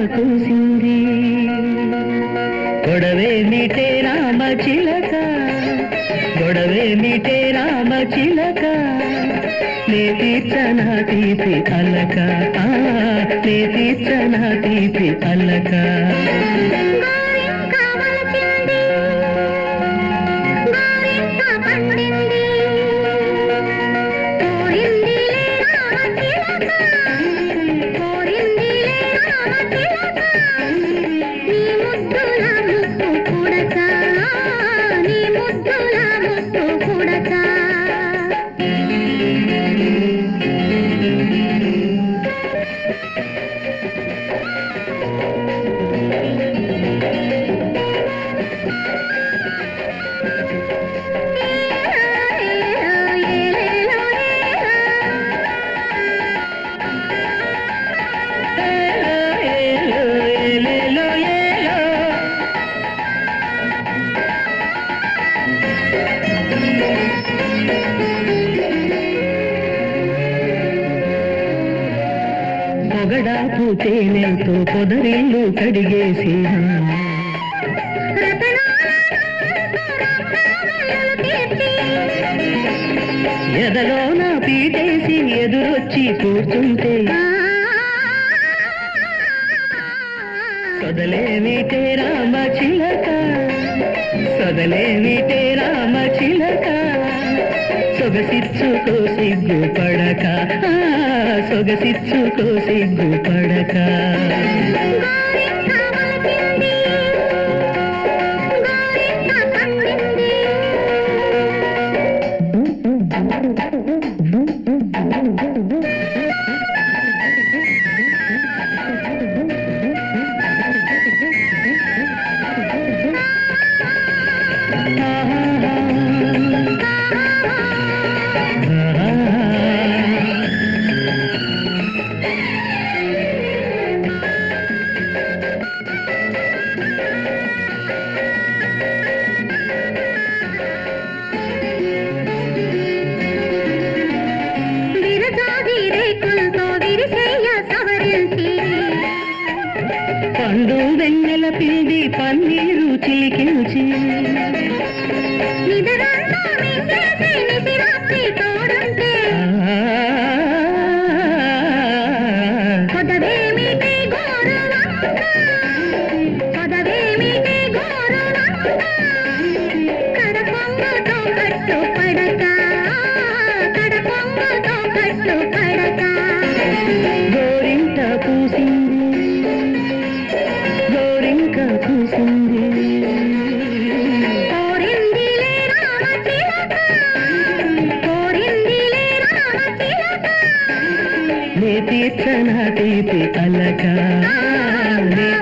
కూసింది గొడవే మీటే రామ చిలక గొడవే మీటే రామ చిలక నే తీర్చనా తీపి అల్లక ఆ, నే తీర్చనా తీపి అల్లక గోరింక వలచింది గోరింక పండింది కోరిందిలే రామ చిలక కోరిందిలే రామ చిలక నీ ముద్దుల ముక్కు పుడక నీ ముద్దుల ముక్కు పుడక ఏలో, ఏలో, ఏలేలో, ఏలో. పొగడాపు తేనెతో పొదరిల్లు కడిగేసి ఎదలో నా పీటేసి ఎదురొచ్చి కూర్చుంటే సొదలేమిటే రామ చిలక సొదలేమిటే రామ చిలక సొగసిచ్చుకో సిగ్గు పడక ఆ, సొగసిచ్చుకో సిగ్గు పడక విరజాజి రేకులతో విరిసేయ సవరించి పండు వెన్నెల పిండి పన్నీరు చిలికించి నిదరంతా మింగేసి నిసిరాత్రి తోడంటే కొదవేమిటి గోరువంక కొదవేమిటి గోరువంక కడపొంగుతో కట్టు పడక కడపొంగుతో కట్టు పడక గోరింట పూసింది గోరింక పూసింది కోరిందిలే రామ చిలక కోరిందిలే రామ చిలక నే తీర్చన తీపి అలక నే